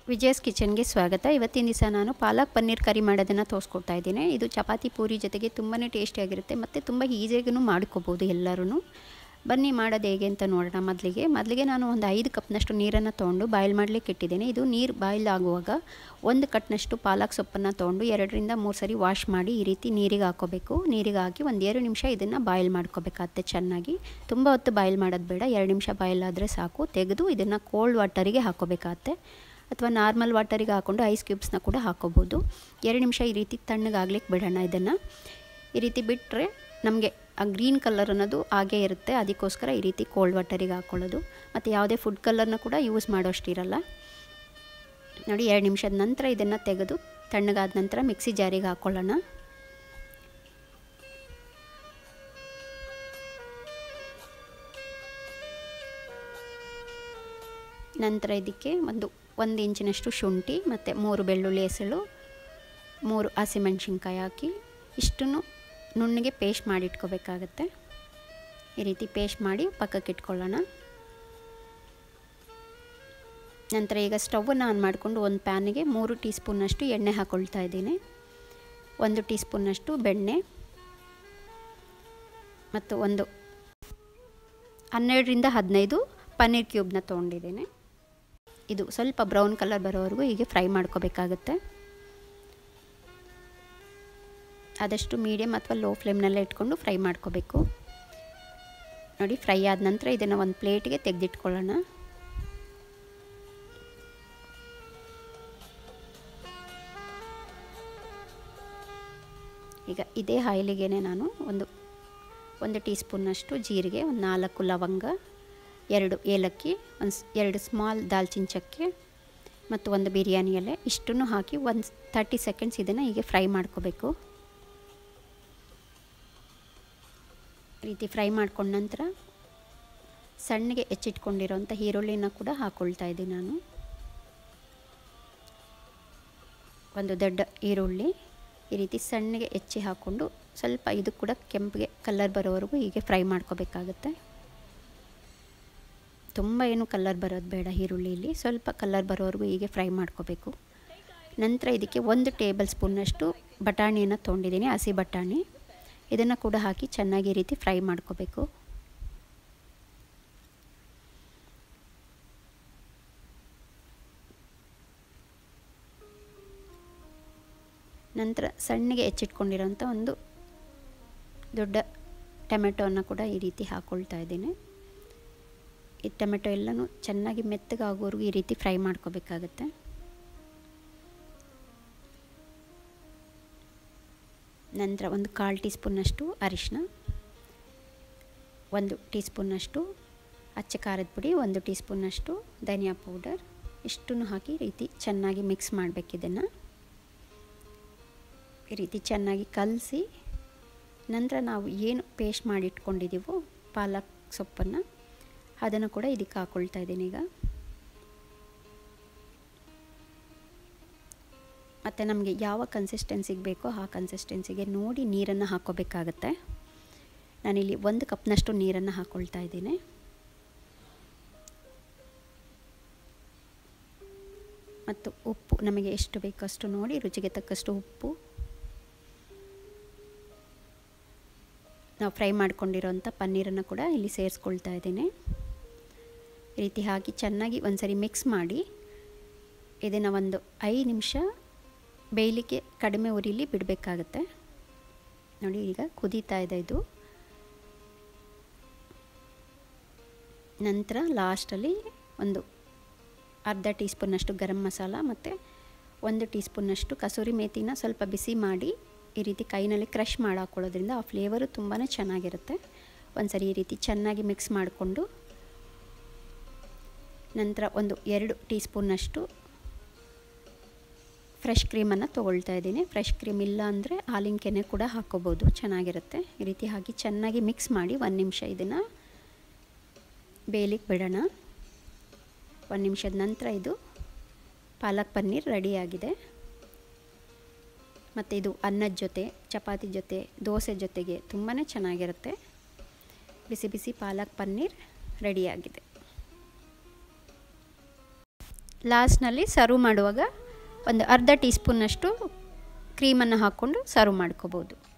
ವಿಜಯಸ್ ಕಿಚನ್ಗೆ ಸ್ವಾಗತ ಇವತ್ತಿನ ದಿವಸ ನಾನು ಪಾಲಕ್ ಪನ್ನೀರ್ ಕರಿ ಮಾಡೋದನ್ನು ತೋರಿಸ್ಕೊಡ್ತಾ ಇದ್ದೀನಿ ಇದು ಚಪಾತಿ ಪೂರಿ ಜೊತೆಗೆ ತುಂಬಾ ಟೇಸ್ಟಿಯಾಗಿರುತ್ತೆ ಮತ್ತು ತುಂಬ ಈಸಿಯಾಗೂ ಮಾಡ್ಕೋಬೋದು ಎಲ್ಲರೂ ಬನ್ನಿ ಮಾಡೋದು ಹೇಗೆ ಅಂತ ನೋಡೋಣ ಮೊದಲಿಗೆ ಮೊದಲಿಗೆ ನಾನು ಒಂದು ಐದು ಕಪ್ನಷ್ಟು ನೀರನ್ನು ತೊಗೊಂಡು ಬಾಯ್ಲ್ ಮಾಡಲಿಕ್ಕೆ ಇಟ್ಟಿದ್ದೇನೆ ಇದು ನೀರು ಬಾಯ್ಲ್ ಆಗುವಾಗ ಒಂದು ಕಟ್ನಷ್ಟು ಪಾಲಕ್ ಸೊಪ್ಪನ್ನು ತೊಗೊಂಡು ಎರಡರಿಂದ ಮೂರು ಸರಿ ವಾಶ್ ಮಾಡಿ ಈ ರೀತಿ ನೀರಿಗೆ ಹಾಕೋಬೇಕು ನೀರಿಗೆ ಹಾಕಿ ಒಂದು ಎರಡು ನಿಮಿಷ ಇದನ್ನು ಬಾಯ್ಲ್ ಮಾಡ್ಕೋಬೇಕಾಗತ್ತೆ ಚೆನ್ನಾಗಿ ತುಂಬ ಹೊತ್ತು ಬಾಯ್ಲ್ ಮಾಡೋದು ಬೇಡ ಎರಡು ನಿಮಿಷ ಬಾಯ್ಲ್ ಆದರೆ ಸಾಕು ತೆಗೆದು ಇದನ್ನು ಕೋಲ್ಡ್ ವಾಟರಿಗೆ ಹಾಕೋಬೇಕಾಗತ್ತೆ ಅಥವಾ ನಾರ್ಮಲ್ ವಾಟರಿಗೆ ಹಾಕ್ಕೊಂಡು ಐಸ್ ಕ್ಯೂಬ್ಸ್ನ ಕೂಡ ಹಾಕೋಬೋದು ಎರಡು ನಿಮಿಷ ಈ ರೀತಿ ತಣ್ಣಗಾಗ್ಲಿಕ್ಕೆ ಬಿಡೋಣ ಇದನ್ನು ಈ ರೀತಿ ಬಿಟ್ಟರೆ ನಮಗೆ ಆ ಗ್ರೀನ್ ಕಲರ್ ಅನ್ನೋದು ಹಾಗೇ ಇರುತ್ತೆ ಅದಕ್ಕೋಸ್ಕರ ಈ ರೀತಿ ಕೋಲ್ಡ್ ವಾಟರಿಗೆ ಹಾಕ್ಕೊಳ್ಳೋದು ಮತ್ತು ಯಾವುದೇ ಫುಡ್ ಕಲರ್ನ ಕೂಡ ಯೂಸ್ ಮಾಡೋಷ್ಟಿರಲ್ಲ ನೋಡಿ ಎರಡು ನಿಮಿಷದ ನಂತರ ಇದನ್ನು ತೆಗೆದು ತಣ್ಣಗಾದ ನಂತರ ಮಿಕ್ಸಿ ಜಾರಿಗೆ ಹಾಕ್ಕೊಳ್ಳೋಣ ನಂತರ ಇದಕ್ಕೆ ಒಂದು ಒಂದು ಇಂಚಿನಷ್ಟು ಶುಂಠಿ ಮತ್ತು ಮೂರು ಬೆಳ್ಳುಳ್ಳಿ ಹೆಸಳು ಮೂರು ಹಸಿಮೆಣ್ಸಿನ್ಕಾಯಿ ಹಾಕಿ ಇಷ್ಟನ್ನು ನುಣ್ಣಗೆ ಪೇಸ್ಟ್ ಮಾಡಿ ಇಟ್ಕೋಬೇಕಾಗತ್ತೆ ಈ ರೀತಿ ಪೇಸ್ಟ್ ಮಾಡಿ ಪಕ್ಕಕ್ಕೆ ಇಟ್ಕೊಳ್ಳೋಣ ನಂತರ ಈಗ ಸ್ಟವನ್ನು ಆನ್ ಮಾಡಿಕೊಂಡು ಒಂದು ಪ್ಯಾನಿಗೆ ಮೂರು ಟೀ ಸ್ಪೂನ್ನಷ್ಟು ಎಣ್ಣೆ ಹಾಕ್ಕೊಳ್ತಾ ಇದ್ದೀನಿ ಒಂದು ಟೀ ಸ್ಪೂನ್ನಷ್ಟು ಬೆಣ್ಣೆ ಮತ್ತು ಒಂದು ಹನ್ನೆರಡರಿಂದ ಹದಿನೈದು ಪನ್ನೀರ್ ಕ್ಯೂಬ್ನ ತೊಗೊಂಡಿದ್ದೀನಿ ಇದು ಸ್ವಲ್ಪ ಬ್ರೌನ್ ಕಲರ್ ಬರೋವರೆಗೂ ಹೀಗೆ ಫ್ರೈ ಮಾಡ್ಕೋಬೇಕಾಗತ್ತೆ ಆದಷ್ಟು ಮೀಡಿಯಮ್ ಅಥವಾ ಲೋ ಫ್ಲೇಮ್ನಲ್ಲೇ ಇಟ್ಕೊಂಡು ಫ್ರೈ ಮಾಡ್ಕೋಬೇಕು ನೋಡಿ ಫ್ರೈ ಆದ ನಂತರ ಇದನ್ನು ಒಂದು ಪ್ಲೇಟ್ಗೆ ತೆಗೆದಿಟ್ಕೊಳ್ಳೋಣ ಈಗ ಇದೇ ಆಯಿಲಿಗೆ ನಾನು ಒಂದು ಒಂದು ಟೀ ಸ್ಪೂನ್ನಷ್ಟು ಜೀರಿಗೆ ಒಂದು ನಾಲ್ಕು ಲವಂಗ ಎರಡು ಏಲಕ್ಕಿ ಒಂದು ಎರಡು ಸ್ಮಾಲ್ ದಾಲ್ಚಿನ ಚಕ್ಕೆ ಮತ್ತು ಒಂದು ಬಿರಿಯಾನಿ ಎಲೆ ಇಷ್ಟನ್ನು ಹಾಕಿ ಒಂದು ತರ್ಟಿ ಸೆಕೆಂಡ್ಸ್ ಇದನ್ನು ಹೀಗೆ ಫ್ರೈ ಮಾಡ್ಕೋಬೇಕು ರೀತಿ ಫ್ರೈ ಮಾಡ್ಕೊಂಡ ನಂತರ ಸಣ್ಣಗೆ ಹೆಚ್ಚಿಟ್ಕೊಂಡಿರೋಂಥ ಈರುಳ್ಳಿನ ಕೂಡ ಹಾಕ್ಕೊಳ್ತಾ ಇದ್ದೀನಿ ನಾನು ಒಂದು ದೊಡ್ಡ ಈರುಳ್ಳಿ ಈ ರೀತಿ ಸಣ್ಣಗೆ ಹೆಚ್ಚಿ ಹಾಕ್ಕೊಂಡು ಸ್ವಲ್ಪ ಇದು ಕೂಡ ಕೆಂಪಿಗೆ ಕಲರ್ ಬರೋವರೆಗೂ ಹೀಗೆ ಫ್ರೈ ಮಾಡ್ಕೋಬೇಕಾಗತ್ತೆ ತುಂಬ ಏನು ಕಲರ್ ಬರೋದು ಬೇಡ ಈರುಳ್ಳಿಲಿ ಸ್ವಲ್ಪ ಕಲರ್ ಬರೋವರೆಗೂ ಹೀಗೆ ಫ್ರೈ ಮಾಡ್ಕೋಬೇಕು ನಂತರ ಇದಕ್ಕೆ ಒಂದು ಟೇಬಲ್ ಸ್ಪೂನ್ನಷ್ಟು ಬಟಾಣಿಯನ್ನು ತೊಗೊಂಡಿದ್ದೀನಿ ಹಸಿ ಬಟಾಣಿ ಇದನ್ನು ಕೂಡ ಹಾಕಿ ಚೆನ್ನಾಗಿ ಈ ರೀತಿ ಫ್ರೈ ಮಾಡ್ಕೋಬೇಕು ನಂತರ ಸಣ್ಣಗೆ ಹೆಚ್ಚಿಟ್ಕೊಂಡಿರೋಂಥ ಒಂದು ದೊಡ್ಡ ಟೊಮೆಟೊವನ್ನು ಕೂಡ ಈ ರೀತಿ ಹಾಕ್ಕೊಳ್ತಾ ಇದ್ದೀನಿ ಈ ಟೊಮೆಟೊ ಎಲ್ಲನೂ ಚೆನ್ನಾಗಿ ಮೆತ್ತಗಾಗೋವರೆಗೂ ಈ ರೀತಿ ಫ್ರೈ ಮಾಡ್ಕೋಬೇಕಾಗತ್ತೆ ನಂತರ ಒಂದು ಕಾಲು ಟೀ ಸ್ಪೂನ್ನಷ್ಟು ಅರಿಶಿನ ಒಂದು ಟೀ ಸ್ಪೂನ್ನಷ್ಟು ಅಚ್ಚ ಖಾರದ ಪುಡಿ ಒಂದು ಟೀ ಸ್ಪೂನ್ನಷ್ಟು ಧನಿಯಾ ಪೌಡರ್ ಇಷ್ಟನ್ನು ಹಾಕಿ ರೀತಿ ಚೆನ್ನಾಗಿ ಮಿಕ್ಸ್ ಮಾಡಬೇಕಿದನ್ನು ಈ ರೀತಿ ಚೆನ್ನಾಗಿ ಕಲಸಿ ನಂತರ ನಾವು ಏನು ಪೇಸ್ಟ್ ಮಾಡಿ ಇಟ್ಕೊಂಡಿದ್ದೀವೋ ಪಾಲಕ್ ಸೊಪ್ಪನ್ನು ಅದನ್ನು ಕೂಡ ಇದಕ್ಕೆ ಹಾಕ್ಕೊಳ್ತಾ ಇದ್ದೀನಿ ಈಗ ಮತ್ತು ನಮಗೆ ಯಾವ ಕನ್ಸಿಸ್ಟೆನ್ಸಿಗೆ ಬೇಕೋ ಆ ಕನ್ಸಿಸ್ಟೆನ್ಸಿಗೆ ನೋಡಿ ನೀರನ್ನು ಹಾಕ್ಕೋಬೇಕಾಗತ್ತೆ ನಾನಿಲ್ಲಿ ಒಂದು ಕಪ್ನಷ್ಟು ನೀರನ್ನು ಹಾಕ್ಕೊಳ್ತಾ ಇದ್ದೀನಿ ಮತ್ತು ಉಪ್ಪು ನಮಗೆ ಎಷ್ಟು ಬೇಕಷ್ಟು ನೋಡಿ ರುಚಿಗೆ ತಕ್ಕಷ್ಟು ಉಪ್ಪು ನಾವು ಫ್ರೈ ಮಾಡ್ಕೊಂಡಿರೋಂಥ ಪನ್ನೀರನ್ನು ಕೂಡ ಇಲ್ಲಿ ಸೇರಿಸ್ಕೊಳ್ತಾ ಇದ್ದೀನಿ ಈ ರೀತಿ ಹಾಕಿ ಚೆನ್ನಾಗಿ ಒಂದ್ಸರಿ ಮಿಕ್ಸ್ ಮಾಡಿ ಇದನ್ನು ಒಂದು ಐದು ನಿಮಿಷ ಬೇಯಲಿಕ್ಕೆ ಕಡಿಮೆ ಉರಿಲಿ ಬಿಡಬೇಕಾಗತ್ತೆ ನೋಡಿ ಈಗ ಕುದೀತಾ ಇದೆ ಇದು ನಂತರ ಲಾಸ್ಟಲ್ಲಿ ಒಂದು ಅರ್ಧ ಟೀ ಸ್ಪೂನ್ನಷ್ಟು ಗರಂ ಮಸಾಲ ಮತ್ತು ಒಂದು ಟೀ ಸ್ಪೂನ್ನಷ್ಟು ಕಸೂರಿ ಮೇಥಿನ ಸ್ವಲ್ಪ ಬಿಸಿ ಮಾಡಿ ಈ ರೀತಿ ಕೈನಲ್ಲಿ ಕ್ರಷ್ ಮಾಡಿ ಹಾಕ್ಕೊಳ್ಳೋದ್ರಿಂದ ಆ ಫ್ಲೇವರು ತುಂಬಾ ಚೆನ್ನಾಗಿರುತ್ತೆ ಒಂದ್ಸರಿ ಈ ರೀತಿ ಚೆನ್ನಾಗಿ ಮಿಕ್ಸ್ ಮಾಡಿಕೊಂಡು ನಂತರ ಒಂದು ಎರಡು ಟೀ ಸ್ಪೂನ್ನಷ್ಟು ಫ್ರೆಶ್ ಕ್ರೀಮನ್ನು ತೊಗೊಳ್ತಾ ಇದ್ದೀನಿ ಫ್ರೆಶ್ ಕ್ರೀಮ್ ಇಲ್ಲ ಅಂದರೆ ಹಾಲಿನ ಕೆನೆ ಕೂಡ ಹಾಕ್ಕೋಬೋದು ಚೆನ್ನಾಗಿರುತ್ತೆ ಈ ರೀತಿ ಹಾಕಿ ಚೆನ್ನಾಗಿ ಮಿಕ್ಸ್ ಮಾಡಿ ಒಂದು ನಿಮಿಷ ಇದನ್ನು ಬೇಯಲಿಕ್ಕೆ ಬಿಡೋಣ ಒಂದು ನಿಮಿಷದ ನಂತರ ಇದು ಪಾಲಕ್ ಪನ್ನೀರ್ ರೆಡಿಯಾಗಿದೆ ಮತ್ತು ಇದು ಅನ್ನದ ಜೊತೆ ಚಪಾತಿ ಜೊತೆ ದೋಸೆ ಜೊತೆಗೆ ತುಂಬಾ ಚೆನ್ನಾಗಿರುತ್ತೆ ಬಿಸಿ ಬಿಸಿ ಪಾಲಕ್ ಪನ್ನೀರ್ ರೆಡಿಯಾಗಿದೆ ಲಾಸ್ಟ್ನಲ್ಲಿ ಸರ್ವ್ ಮಾಡುವಾಗ ಒಂದು ಅರ್ಧ ಟೀ ಸ್ಪೂನ್ನಷ್ಟು ಕ್ರೀಮನ್ನು ಹಾಕ್ಕೊಂಡು ಸರ್ವ್ ಮಾಡ್ಕೋಬೋದು